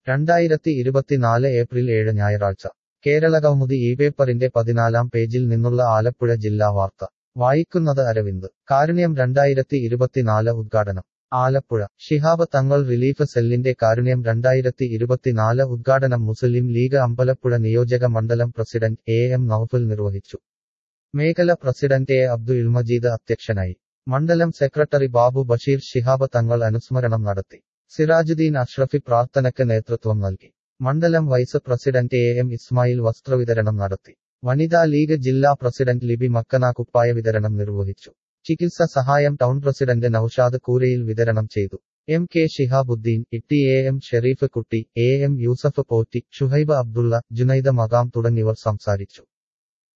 രണ്ടായിരത്തി ഇരുപത്തിനാല് ഏപ്രിൽ ഏഴ് ഞായറാഴ്ച കേരളകൗമുദി ഈ പേപ്പറിന്റെ പതിനാലാം പേജിൽ നിന്നുള്ള ആലപ്പുഴ ജില്ലാ വാർത്ത വായിക്കുന്നത് അരവിന്ദ് കാരുണ്യം രണ്ടായിരത്തി ഇരുപത്തിനാല് ഉദ്ഘാടനം ആലപ്പുഴ ശിഹാബ് തങ്ങൾ റിലീഫ് സെല്ലിന്റെ കാരുണ്യം രണ്ടായിരത്തി ഇരുപത്തിനാല് ഉദ്ഘാടനം മുസ്ലിം ലീഗ് അമ്പലപ്പുഴ നിയോജക മണ്ഡലം പ്രസിഡന്റ് എ എം നൌഫൽ നിർവഹിച്ചു മേഖല പ്രസിഡന്റ് എ അബ്ദുൽ മജീദ് അധ്യക്ഷനായി മണ്ഡലം സെക്രട്ടറി ബാബു ബഷീർ ശിഹാബ് തങ്ങൾ അനുസ്മരണം നടത്തി സിറാജുദ്ദീൻ അഷ്റഫി പ്രാർത്ഥനയ്ക്ക് നേതൃത്വം നൽകി മണ്ഡലം vice president A M Ismail വസ്ത്രവിതരണം നടത്തി വനിതാ ലീഗ് ജില്ലാ പ്രസിഡന്റ് ലിബി മക്കന കുപ്പായ വിതരണം നിർവഹിച്ചു ചികിത്സ സഹായം ടൗൺ പ്രസിഡന്റ് നൌഷാദ് കൂരയിൽ വിതരണം ചെയ്തു M K Shihabuddin Itty A M Sharif Kutty A M Yusuf Potti Shuhaib Abdulla Junaida മകാം തുടങ്ങിയവർ സംസാരിച്ചു